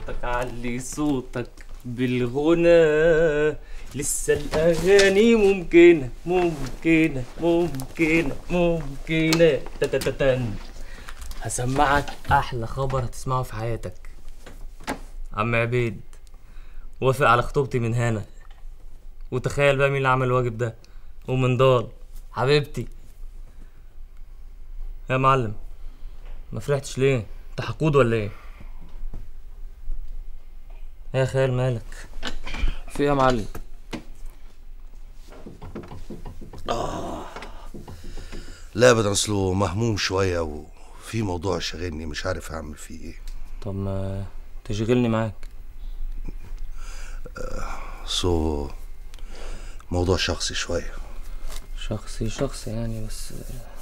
صوتك علي صوتك بالغنى لسه الأغاني ممكنة ممكنة ممكنة ممكنة تتتتن هسمعك أحلى خبر هتسمعه في حياتك عم عبيد وافق على خطوبتي من هنا وتخيل بقى مين اللي عمل الواجب ده ومن ضال حبيبتي يا معلم ما فرحتش ليه انت حقود ولا ايه يا خيال مالك في ايه يا معلم لا ابدا اصله مهموم شويه وفي موضوع شاغلني مش عارف اعمل فيه ايه طب ما تشغلني معاك سو موضوع شخصي شويه شخصي شخصي يعني بس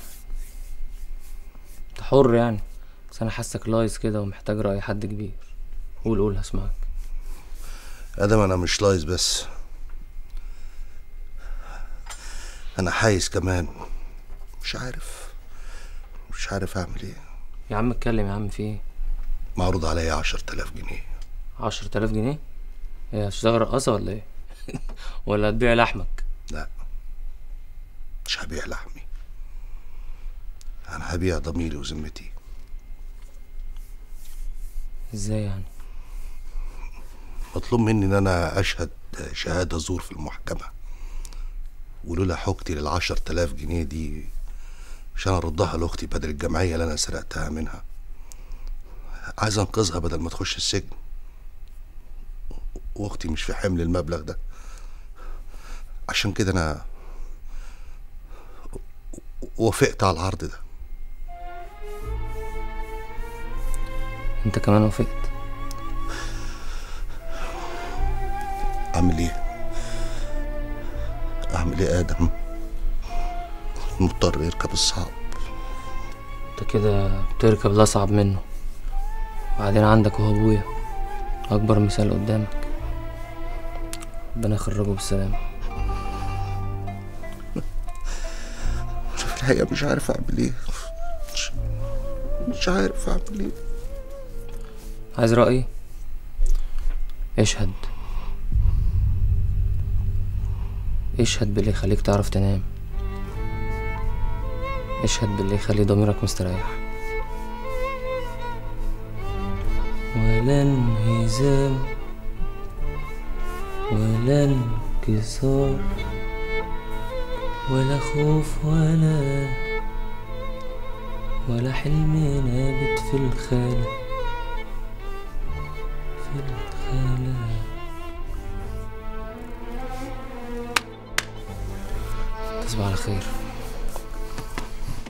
انت حر يعني بس انا حاسك لايص كده ومحتاج رأي حد كبير قول قول هسمعك ادم انا مش لايز بس انا حايز كمان مش عارف مش عارف اعمل ايه يا عم اتكلم يا عم في ايه معروض عليا عشر تلاف جنيه عشرة آلاف جنيه ايه هتشتغل رقاصة ولا ايه ولا هتبيع لحمك لا مش هبيع لحمي انا هبيع ضميري وذمتي ازاي يعني مطلوب مني ان انا اشهد شهادة زور في المحكمة ولولا حوجتي للعشر تلاف جنيه دي عشان اردها لاختي بدل الجمعية اللي انا سرقتها منها عايز انقذها بدل ما تخش السجن واختي مش في حمل المبلغ ده عشان كده انا وافقت على العرض ده انت كمان وافقت اعمل ايه اعمل ايه ادم مضطر يركب الصعب انت كده بتركب الاصعب منه بعدين عندك وهو ابويا اكبر مثال قدامك ربنا يخرجه بالسلامة في الحقيقة مش عارف اعمل ايه مش, مش عارف اعمل ايه عايز رأيي اشهد اشهد باللي يخليك تعرف تنام اشهد باللي يخلي ضميرك مستريح ولا انهزام ولا انكسار ولا خوف ولا ولا حلم نابت في الخيال في الخيال تصبح على خير